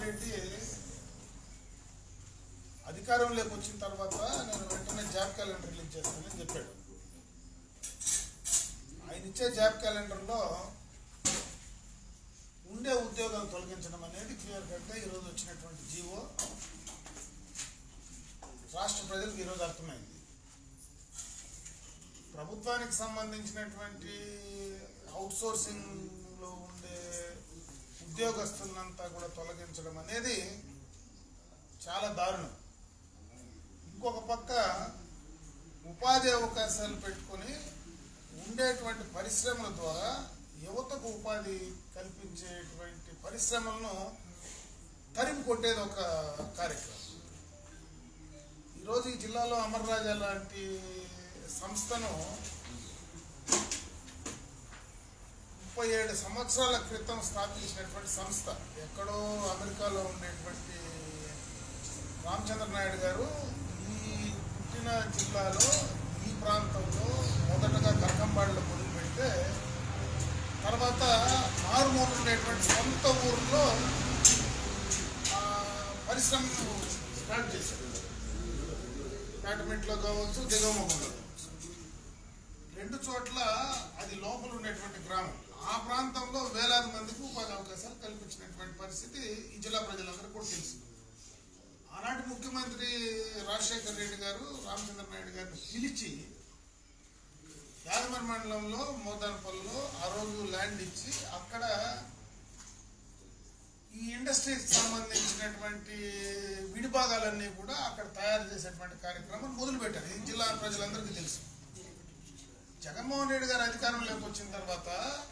రెడ్డి అధికారంలోకి వచ్చిన తర్వాత నేను వెంటనే జాబ్ క్యాలెండర్ రిలీజ్ చేస్తానని చెప్పాడు ఆయన ఇచ్చే జాబ్ క్యాలెండర్లో ఉండే ఉద్యోగాలు తొలగించడం అనేది క్లియర్ కట్గా ఈరోజు వచ్చినటువంటి జీవో రాష్ట్ర ప్రజలకు ఈరోజు అర్థమైంది ప్రభుత్వానికి సంబంధించినటువంటి అవుట్ సోర్సింగ్లో ఉండే ఉద్యోగస్తులంతా కూడా తొలగించడం అనేది చాలా దారుణం ఇంకొక పక్క ఉపాధి అవకాశాలు పెట్టుకొని ఉండేటువంటి పరిశ్రమల ద్వారా యువతకు ఉపాధి కల్పించేటువంటి పరిశ్రమలను తరిమి కొట్టేది ఒక కార్యక్రమం ఈరోజు ఈ జిల్లాలో అమర్ రాజా లాంటి సంస్థను ముప్పై ఏడు సంవత్సరాల క్రితం స్థాపించినటువంటి సంస్థ ఎక్కడో అమెరికాలో ఉండేటువంటి రామచంద్ర నాయుడు గారు ఈ పుట్టిన జిల్లాలో ఈ ప్రాంతంలో మొదటగా కరకంబాడిలో మొదలు పెడితే తర్వాత మారుమూల ఉండేటువంటి సొంత ఊర్లో ఆ, పరిశ్రమను స్టార్ట్ చేశారు కాటమిట్లో కావచ్చు దిగమొగంలో కావచ్చు రెండు చోట్ల అది లోపల ఉండేటువంటి గ్రామం ఆ ప్రాంతంలో వేలాది మందికి ఉపాధి అవకాశాలు కల్పించినటువంటి పరిస్థితి ఈ జిల్లా ప్రజలందరికీ కూడా తెలుసు ఆనాటి ముఖ్యమంత్రి రాజశేఖర్ రెడ్డి గారు రామచంద్ర నాయుడు గారిని పిలిచి యాదమరి మండలంలో మోదానపల్లిలో ఆ రోజు ల్యాండ్ ఇచ్చి అక్కడ ఈ ఇండస్ట్రీకి సంబంధించినటువంటి విడిభాగాలన్నీ కూడా అక్కడ తయారు చేసేటువంటి కార్యక్రమం మొదలుపెట్టారు ఇది జిల్లా ప్రజలందరికీ తెలుసు జగన్మోహన్ రెడ్డి గారు అధికారంలోకి వచ్చిన తర్వాత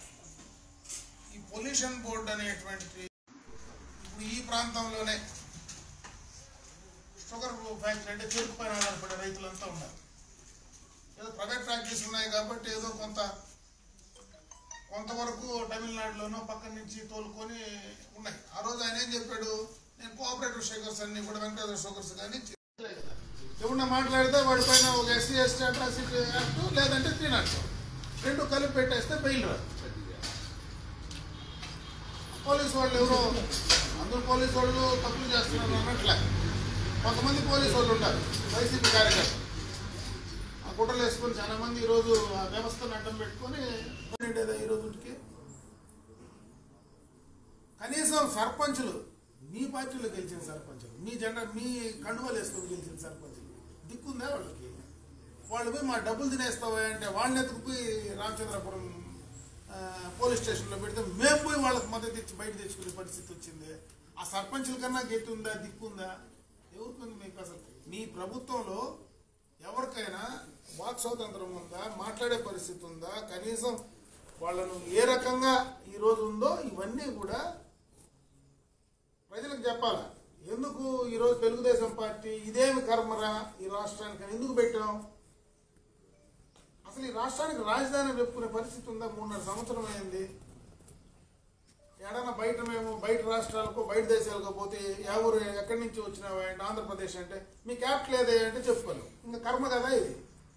ఈ పొల్యూషన్ బోర్డు అనేటువంటి ఇప్పుడు ఈ ప్రాంతంలోనే షుగర్ ఫ్యాక్టరీ అంటే చెరుకు పైన ఆధారపడే రైతులంతా ఉన్నారు ఏదో ప్రైవేట్ ఫ్యాక్టరీస్ ఉన్నాయి కాబట్టి ఏదో కొంత కొంతవరకు తమిళనాడులోనో పక్కన నుంచి తోలుకొని ఉన్నాయి ఆ రోజు ఆయన ఏం చెప్పాడు నేను కోఆపరేటివ్ షుగర్స్ అన్ని కూడా వెంకటేశ్వర షుగర్స్ కానీ ఎవరన్నా మాట్లాడితే వాడి పైన ఒక ఎస్సీ ఎస్టీ అట్రాసిటీ యాక్ట్ లేదంటే త్రీ నాట్ రెండు కలిపి పెట్టేస్తే బెయిల్ రాదు పోలీసు వాళ్ళు ఎవరో అందరూ పోలీసు వాళ్ళు తప్పులు చేస్తున్నారు అన్నట్లే కొంతమంది పోలీసు వాళ్ళు ఉంటారు వైసీపీ కార్యకర్తలు ఆ కుట్రలు వేసుకొని చాలా మంది ఈరోజు ఆ వ్యవస్థను అడ్డం పెట్టుకొని ఉండేదా ఈ రోజుకి కనీసం సర్పంచులు మీ పార్టీలో గెలిచిన సర్పంచులు మీ జెండా మీ కండువలు వేసుకొని గెలిచిన సర్పంచులు దిక్కుందా వాళ్ళకి వాళ్ళు పోయి మా డబ్బులు తినేస్తావా అంటే వాళ్ళని ఎత్తుకుపోయి రామచంద్రపురం ఆ, పోలీస్ స్టేషన్లో పెడితే మేము పోయి వాళ్ళకి మద్దతు ఇచ్చి బయట తెచ్చుకునే పరిస్థితి వచ్చింది ఆ సర్పంచుల కన్నా గెట్టి ఉందా దిక్కుందా ఎవరికి ఉంది మీకు అసలు మీ ప్రభుత్వంలో ఎవరికైనా వాక్ స్వాతంత్రం ఉందా మాట్లాడే పరిస్థితి ఉందా కనీసం వాళ్ళను ఏ రకంగా ఈ రోజు ఉందో ఇవన్నీ కూడా ప్రజలకు చెప్పాలా ఎందుకు ఈరోజు తెలుగుదేశం పార్టీ ఇదేమి కర్మరా ఈ రాష్ట్రానికి అని ఎందుకు పెట్టాం అసలు ఈ రాష్ట్రానికి రాజధాని చెప్పుకునే పరిస్థితి ఉందా మూడున్నర సంవత్సరం అయింది ఏడన్నా బయట మేము బయట రాష్ట్రాలకు బయట దేశాలకు పోతే ఎవరు ఎక్కడి నుంచి వచ్చినావా అంటే ఆంధ్రప్రదేశ్ అంటే మీ క్యాపిటల్ ఏదే అంటే చెప్పుకోను ఇంకా కర్మ కదా ఇది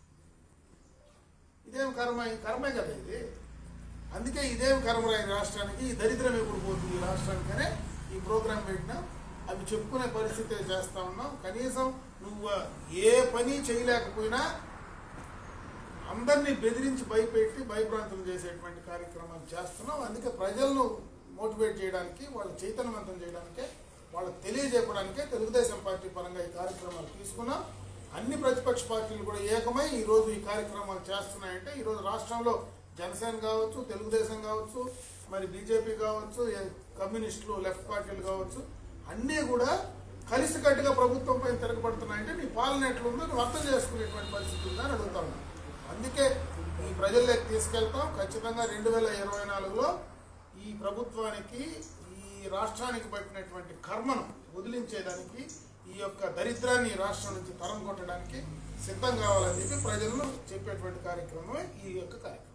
ఇదేం కర్మ ఈ కర్మే కదా ఇది అందుకే ఇదేం కర్మరా ఈ రాష్ట్రానికి ఈ దరిద్రం ఎప్పుడు పోతుంది ఈ రాష్ట్రానికనే ఈ ప్రోగ్రాం పెట్టినాం అవి చెప్పుకునే పరిస్థితి చేస్తా ఉన్నాం కనీసం నువ్వు ఏ పని చేయలేకపోయినా అందరినీ బెదిరించి భయపెట్టి భయభ్రాంతం చేసేటువంటి కార్యక్రమాలు చేస్తున్నాం అందుకే ప్రజలను మోటివేట్ చేయడానికి వాళ్ళు చైతన్యవంతం చేయడానికే వాళ్ళకి తెలియజెప్పడానికే తెలుగుదేశం పార్టీ పరంగా ఈ కార్యక్రమాలు తీసుకున్నాం అన్ని ప్రతిపక్ష పార్టీలు కూడా ఏకమై ఈ రోజు ఈ కార్యక్రమాలు చేస్తున్నాయంటే ఈ రోజు రాష్ట్రంలో జనసేన కావచ్చు తెలుగుదేశం కావచ్చు మరి బీజేపీ కావచ్చు ఏ- కమ్యూనిస్టులు లెఫ్ట్ పార్టీలు కావచ్చు అన్నీ కూడా కలిసికట్టుగా ప్రభుత్వం పైన తిరగబడుతున్నాయంటే నీ పాలన ఎట్లుందో నువ్వు అర్థం చేసుకునేటువంటి పరిస్థితి ఉందని అడుగుతా ఉన్నాను అందుకే ఈ ప్రజల్లోకి తీసుకెళ్తాం ఖచ్చితంగా రెండు వేల ఇరవై నాలుగులో ఈ ప్రభుత్వానికి ఈ రాష్ట్రానికి పట్టినటువంటి కర్మను వదిలించేదానికి ఈ యొక్క దరిద్రాన్ని ఈ రాష్ట్రం నుంచి తరం కొట్టడానికి సిద్ధం కావాలని చెప్పి ప్రజలను చెప్పేటువంటి కార్యక్రమమే ఈ యొక్క కార్యక్రమం